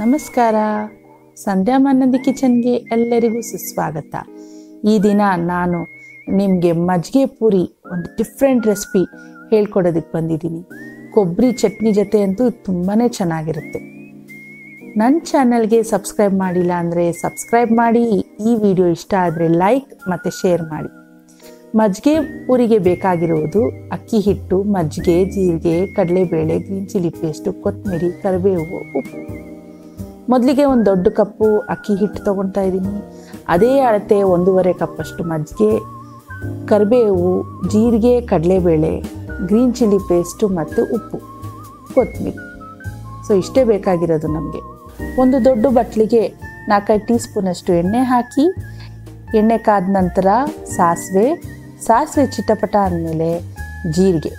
ನಮಸ್ಕಾರ ಸಂಧ್ಯಾ ಮನ್ನದಿ ಕಿಚನ್ಗೆ ಎಲ್ಲರಿಗೂ ಸುಸ್ವಾಗತ ಈ ದಿನ ನಾನು ನಿಮಗೆ ಮಜ್ಜಿಗೆ ಪೂರಿ ಒಂದು ಡಿಫ್ರೆಂಟ್ ರೆಸಿಪಿ ಹೇಳ್ಕೊಡೋದಕ್ಕೆ ಬಂದಿದ್ದೀನಿ ಕೊಬ್ಬರಿ ಚಟ್ನಿ ಜೊತೆ ಅಂತೂ ತುಂಬಾ ಚೆನ್ನಾಗಿರುತ್ತೆ ನನ್ನ ಚಾನಲ್ಗೆ ಸಬ್ಸ್ಕ್ರೈಬ್ ಮಾಡಿಲ್ಲ ಅಂದರೆ ಸಬ್ಸ್ಕ್ರೈಬ್ ಮಾಡಿ ಈ ವಿಡಿಯೋ ಇಷ್ಟ ಆದರೆ ಲೈಕ್ ಮತ್ತು ಶೇರ್ ಮಾಡಿ ಮಜ್ಜಿಗೆ ಪೂರಿಗೆ ಬೇಕಾಗಿರುವುದು ಅಕ್ಕಿ ಹಿಟ್ಟು ಮಜ್ಜಿಗೆ ಜೀರಿಗೆ ಕಡಲೆಬೇಳೆ ಗ್ರೀನ್ ಚಿಲ್ಲಿ ಪೇಸ್ಟು ಕೊತ್ತಂಬರಿ ಕರಿಬೇವು ಉಪ್ಪು ಮೊದಲಿಗೆ ಒಂದು ದೊಡ್ಡ ಕಪ್ಪು ಅಕ್ಕಿ ಹಿಟ್ಟು ತೊಗೊಳ್ತಾ ಇದ್ದೀನಿ ಅದೇ ಅಳತೆ ಒಂದೂವರೆ ಕಪ್ಪಷ್ಟು ಮಜ್ಜಿಗೆ ಕರಿಬೇವು ಜೀರಿಗೆ ಕಡಲೆಬೇಳೆ ಗ್ರೀನ್ ಚಿಲ್ಲಿ ಪೇಸ್ಟು ಮತ್ತು ಉಪ್ಪು ಕೊತ್ತಂಬರಿ ಸೊ ಇಷ್ಟೇ ಬೇಕಾಗಿರೋದು ನಮಗೆ ಒಂದು ದೊಡ್ಡ ಬಟ್ಲಿಗೆ ನಾಲ್ಕೈದು ಟೀ ಸ್ಪೂನಷ್ಟು ಎಣ್ಣೆ ಹಾಕಿ ಎಣ್ಣೆ ಕಾದ ನಂತರ ಸಾಸಿವೆ ಸಾಸಿವೆ ಚಿಟಪಟ ಆದಮೇಲೆ ಜೀರಿಗೆ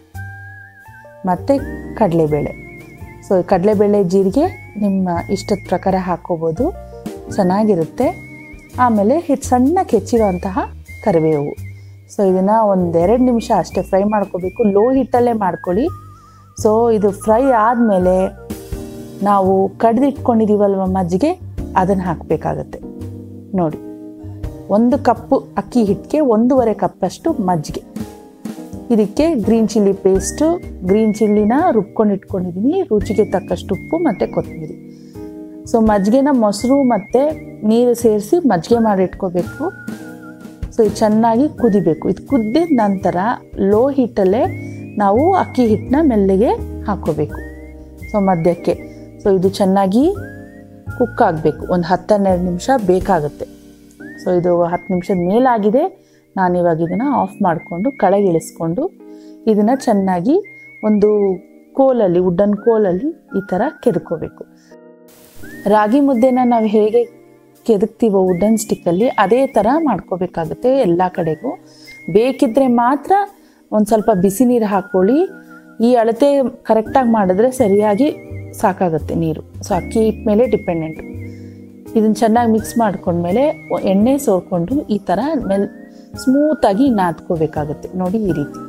ಮತ್ತು ಕಡಲೆಬೇಳೆ ಸೊ ಕಡಲೆಬೇಳೆ ಜೀರಿಗೆ ನಿಮ್ಮ ಇಷ್ಟದ ಪ್ರಕಾರ ಹಾಕ್ಕೋಬೋದು ಚೆನ್ನಾಗಿರುತ್ತೆ ಆಮೇಲೆ ಹೆಚ್ಚು ಸಣ್ಣಕ್ಕೆ ಹೆಚ್ಚಿರುವಂತಹ ಕರಿಬೇವು ಸೊ ಇದನ್ನು ಒಂದೆರಡು ನಿಮಿಷ ಅಷ್ಟೇ ಫ್ರೈ ಮಾಡ್ಕೋಬೇಕು ಲೋ ಹಿಟ್ಟಲ್ಲೇ ಮಾಡ್ಕೊಳ್ಳಿ ಸೊ ಇದು ಫ್ರೈ ಆದಮೇಲೆ ನಾವು ಕಡ್ದಿಟ್ಕೊಂಡಿದ್ದೀವಲ್ವ ಮಜ್ಜಿಗೆ ಅದನ್ನು ಹಾಕಬೇಕಾಗತ್ತೆ ನೋಡಿ ಒಂದು ಕಪ್ಪು ಅಕ್ಕಿ ಹಿಟ್ಟಿಗೆ ಒಂದೂವರೆ ಕಪ್ಪಷ್ಟು ಮಜ್ಜಿಗೆ ಇದಕ್ಕೆ ಗ್ರೀನ್ ಚಿಲ್ಲಿ ಪೇಸ್ಟು ಗ್ರೀನ್ ಚಿಲ್ಲಿನ ರುಬ್ಕೊಂಡು ಇಟ್ಕೊಂಡಿದ್ದೀನಿ ರುಚಿಗೆ ತಕ್ಕಷ್ಟು ಉಪ್ಪು ಮತ್ತು ಕೊತ್ತಂಬರಿ ಸೊ ಮಜ್ಜಿಗೆನ ಮೊಸರು ಮತ್ತು ನೀರು ಸೇರಿಸಿ ಮಜ್ಜಿಗೆ ಮಾಡಿ ಇಟ್ಕೋಬೇಕು ಸೊ ಇದು ಚೆನ್ನಾಗಿ ಕುದಿಬೇಕು ಇದು ಕುದ್ದಿದ ನಂತರ ಲೋ ಹಿಟ್ಟಲ್ಲೇ ನಾವು ಅಕ್ಕಿ ಹಿಟ್ಟನ್ನ ಮೆಲ್ಲಗೆ ಹಾಕ್ಕೋಬೇಕು ಸೊ ಮಧ್ಯಕ್ಕೆ ಸೊ ಇದು ಚೆನ್ನಾಗಿ ಕುಕ್ ಆಗಬೇಕು ಒಂದು ಹತ್ತನ್ನೆರಡು ನಿಮಿಷ ಬೇಕಾಗುತ್ತೆ ಸೊ ಇದು ಹತ್ತು ನಿಮಿಷದ ಮೇಲಾಗಿದೆ ನಾನಿವಾಗ ಇದನ್ನು ಆಫ್ ಮಾಡಿಕೊಂಡು ಕೆಳಗೆ ಇಳಿಸ್ಕೊಂಡು ಇದನ್ನು ಚೆನ್ನಾಗಿ ಒಂದು ಕೋಲಲ್ಲಿ ವುಡ್ಡನ್ ಕೋಲಲ್ಲಿ ಈ ಥರ ಕೆದಕೋಬೇಕು ರಾಗಿ ಮುದ್ದೆನ ನಾವು ಹೇಗೆ ಕೆದಕ್ತೀವೋ ವುಡ್ಡನ್ ಸ್ಟಿಕ್ಕಲ್ಲಿ ಅದೇ ಥರ ಮಾಡ್ಕೋಬೇಕಾಗುತ್ತೆ ಎಲ್ಲ ಕಡೆಗೂ ಬೇಕಿದ್ದರೆ ಮಾತ್ರ ಒಂದು ಸ್ವಲ್ಪ ಬಿಸಿ ನೀರು ಹಾಕ್ಕೊಳ್ಳಿ ಈ ಅಳತೆ ಕರೆಕ್ಟಾಗಿ ಮಾಡಿದ್ರೆ ಸರಿಯಾಗಿ ಸಾಕಾಗುತ್ತೆ ನೀರು ಸೊ ಅಕ್ಕಿ ಹಿಟ್ಟು ಮೇಲೆ ಡಿಪೆಂಡೆಂಟು ಇದನ್ನು ಚೆನ್ನಾಗಿ ಮಿಕ್ಸ್ ಮಾಡ್ಕೊಂಡ್ಮೇಲೆ ಎಣ್ಣೆ ಸೋರ್ಕೊಂಡು ಈ ಥರ ಮೆಲ್ ಸ್ಮೂತಾಗಿ ನಾದ್ಕೋಬೇಕಾಗುತ್ತೆ ನೋಡಿ ಈ ರೀತಿ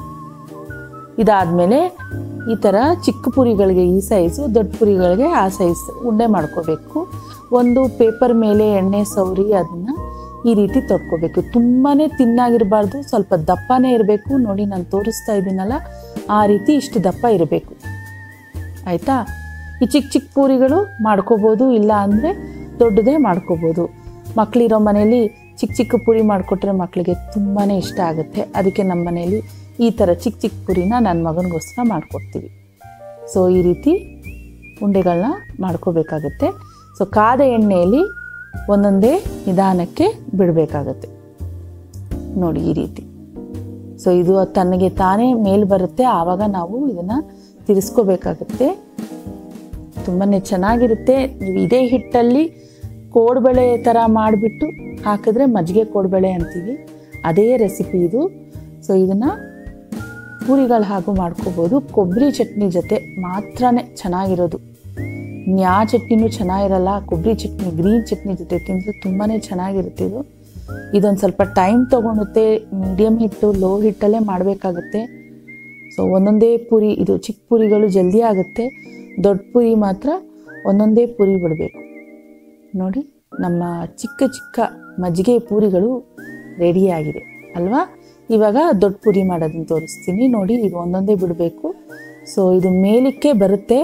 ಇದಾದಮೇಲೆ ಈ ಥರ ಚಿಕ್ಕ ಪುರಿಗಳಿಗೆ ಈ ಸೈಜು ದೊಡ್ಡ ಪುರಿಗಳಿಗೆ ಆ ಸೈಜ್ ಉಂಡೆ ಮಾಡ್ಕೋಬೇಕು ಒಂದು ಪೇಪರ್ ಮೇಲೆ ಎಣ್ಣೆ ಸವರಿ ಅದನ್ನು ಈ ರೀತಿ ತೊಡ್ಕೋಬೇಕು ತುಂಬಾ ತಿನ್ನಾಗಿರಬಾರ್ದು ಸ್ವಲ್ಪ ದಪ್ಪನೇ ಇರಬೇಕು ನೋಡಿ ನಾನು ತೋರಿಸ್ತಾ ಇದ್ದೀನಲ್ಲ ಆ ರೀತಿ ಇಷ್ಟು ದಪ್ಪ ಇರಬೇಕು ಆಯಿತಾ ಈ ಚಿಕ್ಕ ಚಿಕ್ಕ ಪೂರಿಗಳು ಮಾಡ್ಕೋಬೋದು ಇಲ್ಲ ಅಂದರೆ ದೊಡ್ಡದೇ ಮಾಡ್ಕೋಬೋದು ಮಕ್ಕಳಿರೋ ಮನೇಲಿ ಚಿಕ್ಕ ಚಿಕ್ಕ ಪುರಿ ಮಾಡಿಕೊಟ್ರೆ ಮಕ್ಕಳಿಗೆ ತುಂಬಾ ಇಷ್ಟ ಆಗುತ್ತೆ ಅದಕ್ಕೆ ನಮ್ಮ ಮನೇಲಿ ಈ ಥರ ಚಿಕ್ಕ ಚಿಕ್ಕ ಪುರಿನ ನನ್ನ ಮಗನಿಗೋಸ್ಕರ ಮಾಡಿಕೊಡ್ತೀವಿ ಸೊ ಈ ರೀತಿ ಉಂಡೆಗಳನ್ನ ಮಾಡ್ಕೋಬೇಕಾಗುತ್ತೆ ಸೊ ಕಾದ ಎಣ್ಣೆಯಲ್ಲಿ ಒಂದೊಂದೇ ನಿಧಾನಕ್ಕೆ ಬಿಡಬೇಕಾಗತ್ತೆ ನೋಡಿ ಈ ರೀತಿ ಸೊ ಇದು ತನಗೆ ತಾನೇ ಮೇಲ್ ಬರುತ್ತೆ ಆವಾಗ ನಾವು ಇದನ್ನು ತಿರ್ಸ್ಕೋಬೇಕಾಗುತ್ತೆ ತುಂಬಾ ಚೆನ್ನಾಗಿರುತ್ತೆ ನೀವು ಇದೇ ಹಿಟ್ಟಲ್ಲಿ ಕೋಡ್ಬಳೆ ಥರ ಮಾಡಿಬಿಟ್ಟು ಹಾಕಿದ್ರೆ ಮಜ್ಜಿಗೆ ಕೋಡ್ಬಳೆ ಅಂತೀವಿ ಅದೇ ರೆಸಿಪಿ ಇದು ಸೊ ಇದನ್ನು ಪೂರಿಗಳು ಹಾಗೂ ಮಾಡ್ಕೋಬೋದು ಕೊಬ್ಬರಿ ಚಟ್ನಿ ಜೊತೆ ಮಾತ್ರನೇ ಚೆನ್ನಾಗಿರೋದು ನ್ಯಾ ಚಟ್ನಿನೂ ಚೆನ್ನಾಗಿರಲ್ಲ ಕೊಬ್ಬರಿ ಚಟ್ನಿ ಗ್ರೀನ್ ಚಟ್ನಿ ಜೊತೆ ತಿಂದರೆ ತುಂಬಾ ಚೆನ್ನಾಗಿರುತ್ತೆ ಇದು ಇದೊಂದು ಸ್ವಲ್ಪ ಟೈಮ್ ತೊಗೊಳುತ್ತೆ ಮೀಡಿಯಮ್ ಹಿಟ್ಟು ಲೋ ಹಿಟ್ಟಲ್ಲೇ ಮಾಡಬೇಕಾಗುತ್ತೆ ಸೊ ಒಂದೊಂದೇ ಪುರಿ ಇದು ಚಿಕ್ಕ ಪುರಿಗಳು ಜಲ್ದಿ ಆಗುತ್ತೆ ದೊಡ್ಡ ಪುರಿ ಮಾತ್ರ ಒಂದೊಂದೇ ಪುರಿ ಬಿಡಬೇಕು ನೋಡಿ ನಮ್ಮ ಚಿಕ್ಕ ಚಿಕ್ಕ ಮಜ್ಜಿಗೆ ಪೂರಿಗಳು ರೆಡಿಯಾಗಿದೆ ಅಲ್ವಾ ಇವಾಗ ದೊಡ್ಡ ಪುರಿ ಮಾಡೋದನ್ನು ತೋರಿಸ್ತೀನಿ ನೋಡಿ ಇದು ಒಂದೊಂದೇ ಬಿಡಬೇಕು ಸೊ ಇದು ಮೇಲಕ್ಕೆ ಬರುತ್ತೆ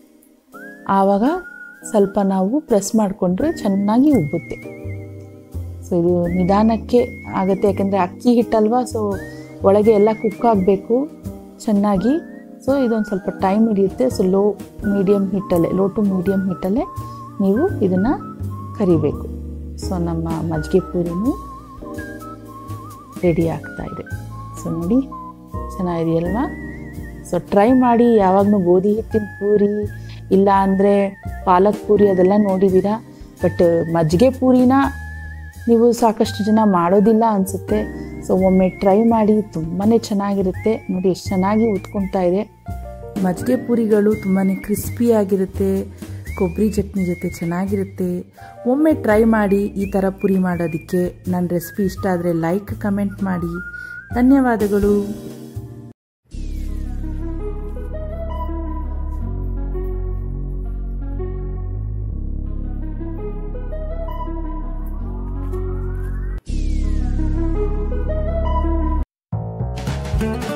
ಆವಾಗ ಸ್ವಲ್ಪ ನಾವು ಪ್ರೆಸ್ ಮಾಡಿಕೊಂಡ್ರೆ ಚೆನ್ನಾಗಿ ಉಬ್ಬುತ್ತೆ ಸೊ ಇದು ನಿಧಾನಕ್ಕೆ ಆಗುತ್ತೆ ಯಾಕೆಂದರೆ ಅಕ್ಕಿ ಹಿಟ್ಟಲ್ವಾ ಸೊ ಒಳಗೆ ಎಲ್ಲ ಕುಕ್ ಆಗಬೇಕು ಚೆನ್ನಾಗಿ ಸೊ ಇದೊಂದು ಸ್ವಲ್ಪ ಟೈಮ್ ಹಿಡಿಯುತ್ತೆ ಸೊ ಲೋ ಮೀಡಿಯಮ್ ಹಿಟ್ಟಲ್ಲೇ ಲೋ ಟು ಮೀಡಿಯಮ್ ಹಿಟ್ಟಲ್ಲೇ ನೀವು ಇದನ್ನು ಕರಿಬೇಕು ಸೊ ನಮ್ಮ ಮಜ್ಜಿಗೆ ಪೂರಿನೂ ರೆಡಿ ಆಗ್ತಾ ಇದೆ ಸೊ ನೋಡಿ ಚೆನ್ನಾಗಿದೆಯಲ್ವಾ ಸೊ ಟ್ರೈ ಮಾಡಿ ಯಾವಾಗಲೂ ಗೋಧಿ ಹಿಟ್ಟಿನ ಪೂರಿ ಇಲ್ಲ ಅಂದರೆ ಪಾಲಕ್ ಪೂರಿ ಅದೆಲ್ಲ ನೋಡಿದ್ದೀರಾ ಬಟ್ ಮಜ್ಜಿಗೆ ಪೂರಿನ ನೀವು ಸಾಕಷ್ಟು ಜನ ಮಾಡೋದಿಲ್ಲ ಅನಿಸುತ್ತೆ ಸೊ ಒಮ್ಮೆ ಟ್ರೈ ಮಾಡಿ ತುಂಬಾ ಚೆನ್ನಾಗಿರುತ್ತೆ ನೋಡಿ ಎಷ್ಟು ಚೆನ್ನಾಗಿ ಉತ್ಕೊಳ್ತಾ ಇದೆ ಮಜ್ಜಿಗೆ ಪೂರಿಗಳು ತುಂಬಾ ಕ್ರಿಸ್ಪಿಯಾಗಿರುತ್ತೆ ಕೊಬ್ಬರಿ ಚಟ್ನಿ ಜೊತೆ ಚೆನ್ನಾಗಿರುತ್ತೆ ಒಮ್ಮೆ ಟ್ರೈ ಮಾಡಿ ಈ ಥರ ಪುರಿ ಮಾಡೋದಕ್ಕೆ ನನ್ನ ರೆಸಿಪಿ ಇಷ್ಟ ಆದರೆ ಲೈಕ್ ಕಮೆಂಟ್ ಮಾಡಿ ಧನ್ಯವಾದಗಳು ಧನ್ಯವಾದಗಳು